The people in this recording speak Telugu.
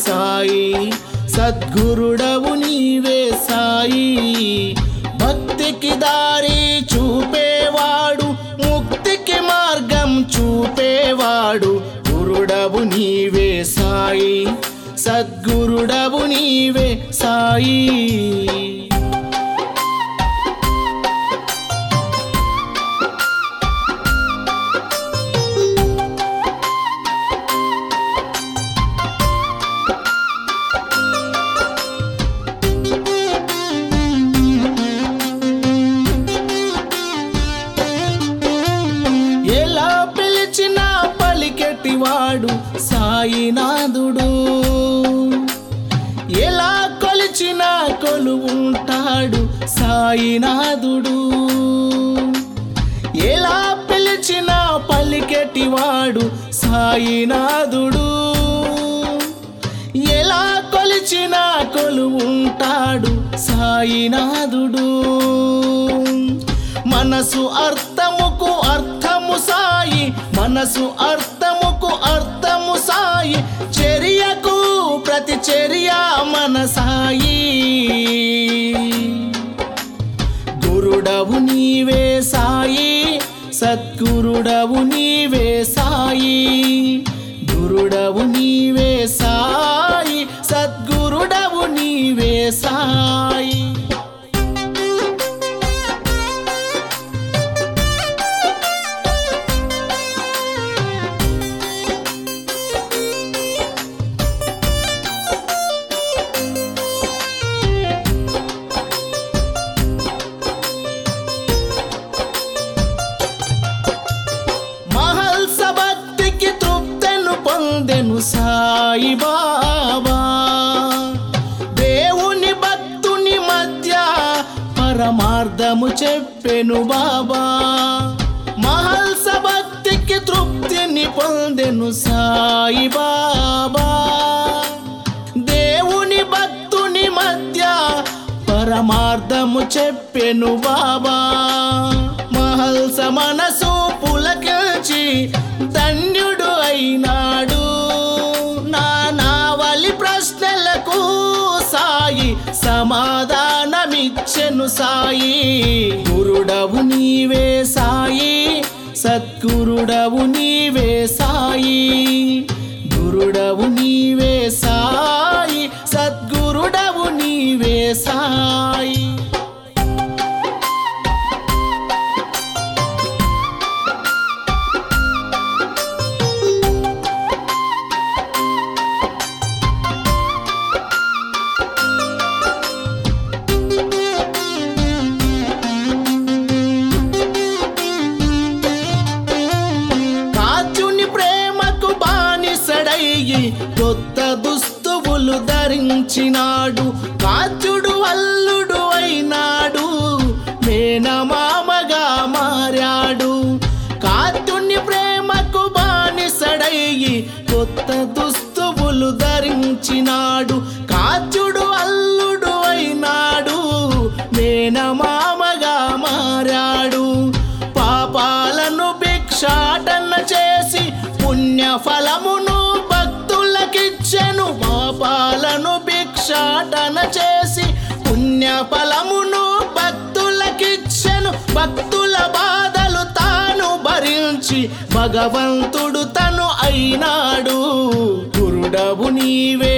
సాయి సద్గురుడవు నీవే సాయి భక్తికి దారి చూపేవాడు ముక్తికి మార్గం చూపేవాడు గురుడవు నీవే సాయి సద్గురుడవు నీవే సాయి ఎలా పిలిచినా పలికెటివాడు సాయినాథుడు ఎలా కొలిచినా కొలువుంటాడు సాయినాథుడు ఎలా పిలిచినా పలికెటివాడు సాయినాథుడు ఎలా కొలిచినా కొలువుంటాడు సాయినాథుడు మనసు అర్థముకు అర్థము సాయి మనసు అర్థముకు అర్థము సాయి చర్యకు ప్రతి చర్య మన సాయి గురుడవు నీవే సాయి సద్గురుడవు నీవే సాయి గురుడవు నీవే సాయి సద్గురుడవు నీవే సాయి మహల్స భక్తికి తృప్తెను పొందెను సాయి బాబా దేవుని భక్తుని మధ్య పరమార్థము చెప్పెను బాబా మహల్స భక్తికి తృప్తిని పొందెను సాయి బాబా దేవుని భక్తుని మధ్య పరమార్థము చెప్పెను బాబా మహల్స మనసు పులకించి ధన్యుడు అయినాడు నా నావలి ప్రశ్నలకు సాయి సమాధానమిచ్చెను సాయి గురుడవు నీవే సాయి సద్గురుడవు నీవే సాయి గురుడవు నీవే సాయి సద్గురుడవు నీవే సాయి కాచుని ప్రేమకు బానిసడయ్యి కొత్త దుస్తువులు ధరించినాడు కాచుడు అల్లుడు అయినాడు మేనమామగా మారాడు కాచుని ప్రేమకు బానిసడయ్యి కొత్త దుస్తువులు ధరించినాడు కాచుడు అల్లుడు అయినాడు మేనమామగా మారాడు పాపాలను భిక్షాటన చేసి పుణ్య ఫలమును భక్తులకిచ్చెను పాపాలను భిక్షాటన చేసి పుణ్య ఫలమును భక్తులకిచ్చెను భక్తుల బాధలు తాను భరించి భగవంతుడు తను అయినాడు గురుడవు నీవే